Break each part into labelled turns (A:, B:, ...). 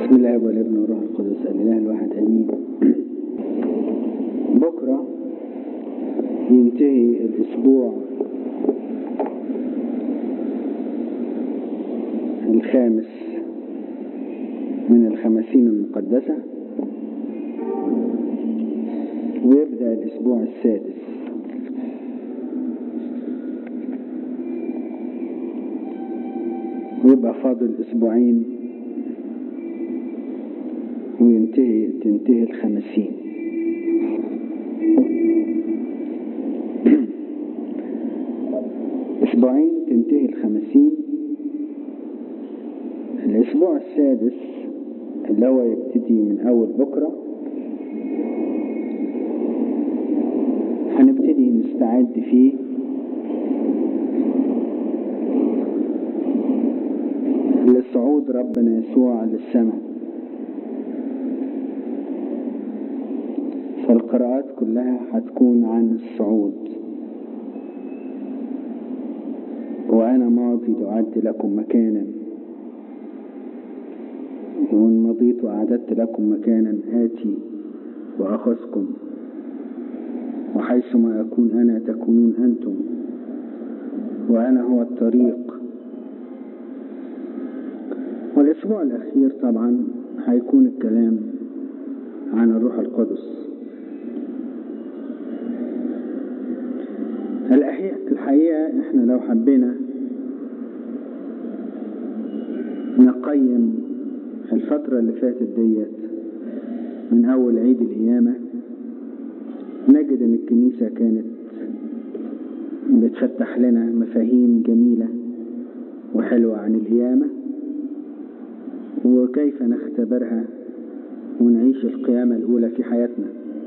A: بسم الله والابن والروح القدس الاله الواحد امين بكره ينتهي الاسبوع الخامس من الخمسين المقدسة ويبدأ الأسبوع السادس ويبقى فاضل أسبوعين وينتهي تنتهي الخمسين أسبوعين تنتهي الخمسين الأسبوع السادس اللي هو يبتدي من أول بكرة هنبتدي نستعد فيه لصعود ربنا يسوع للسماء فالقراءات كلها هتكون عن الصعود وأنا ماضي لأعد لكم مكانا وإن مضيت وأعددت لكم مكانا آتي وأخذكم وحيثما أكون أنا تكونون أنتم وأنا هو الطريق والأسبوع الأخير طبعا هيكون الكلام عن الروح القدس الحقيقة احنا لو حبينا نقيم الفترة اللي فاتت ديت من أول عيد القيامة نجد إن الكنيسة كانت بتفتح لنا مفاهيم جميلة وحلوة عن القيامة وكيف نختبرها ونعيش القيامة الأولى في حياتنا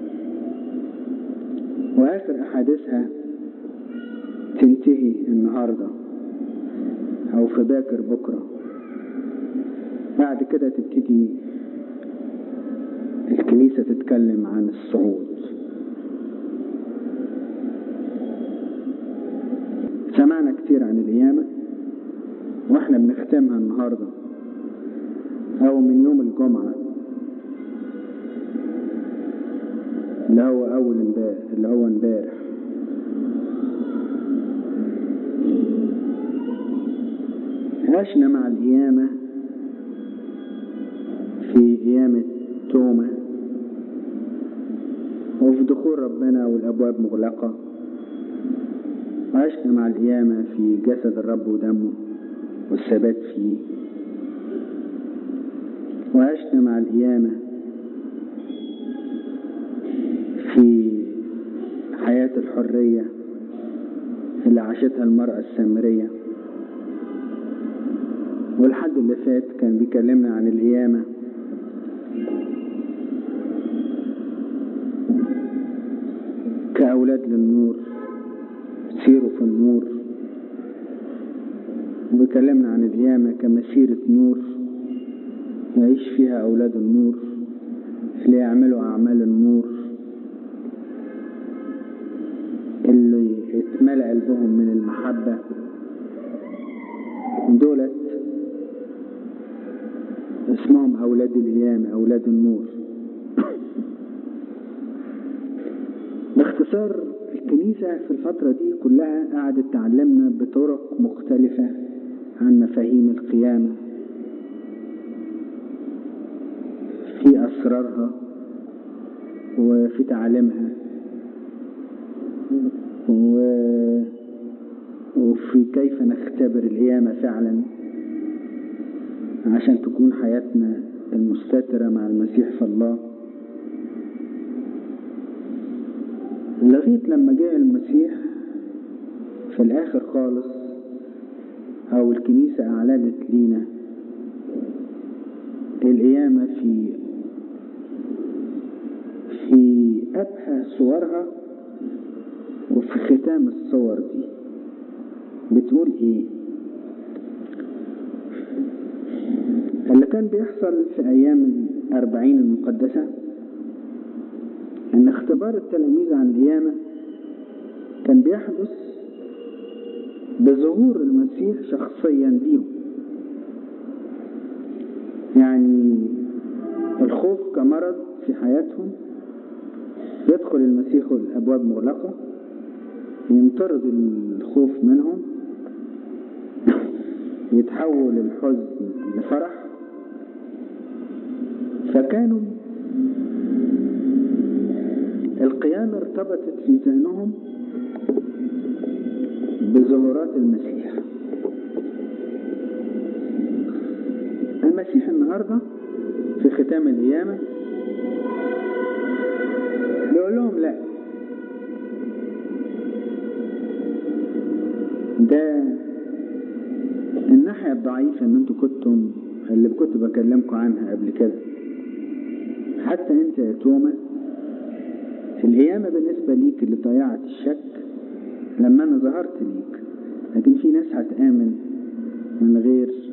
A: وآخر أحاديثها تنتهي النهاردة أو في باكر بكرة بعد كده تبتدي الكنيسة تتكلم عن الصعود سمعنا كتير عن القيامة واحنا بنختمها النهاردة او من يوم الجمعة اللي هو اول امبارح اللي هو امبارح عشنا مع القيامة في قيامة توما وفي دخول ربنا والأبواب مغلقة وعشنا مع القيامة في جسد الرب ودمه والثبات فيه وعشنا مع القيامة في حياة الحرية اللي عاشتها المرأة السامرية والحد اللي فات كان بيكلمنا عن القيامة كأولاد للنور سيروا في النور وبيكلمنا عن القيامة كمسيرة نور يعيش فيها أولاد النور اللي يعملوا أعمال النور اللي اتملأ قلبهم من المحبة دولت اسمهم أولاد القيامة أولاد النور باختصار الكنيسة في الفترة دي كلها قعدت تعلمنا بطرق مختلفة عن مفاهيم القيامة في أسرارها وفي تعاليمها و... وفي كيف نختبر القيامة فعلا عشان تكون حياتنا المستترة مع المسيح في الله لغاية لما جاء المسيح في الآخر خالص أو الكنيسة أعلنت لينا القيامة في في أبهى صورها وفي ختام الصور دي بتقول إيه اللي كان بيحصل في أيام الأربعين المقدسة إن اختبار التلاميذ عن القيامة كان بيحدث بظهور المسيح شخصيا ليهم يعني الخوف كمرض في حياتهم يدخل المسيح الأبواب مغلقة ينطرد الخوف منهم يتحول الحزن لفرح فكانوا القيامة ارتبطت في ذهنهم بظهورات المسيح المسيح النهاردة في ختام القيامة بيقول لهم لا ده الناحية الضعيفة ان انتوا كنتم اللي كنت بكلمكم عنها قبل كده حتى انت يا توما القيامة بالنسبة ليك اللي ضيعت الشك لما انا ظهرت ليك لكن في ناس هتآمن من غير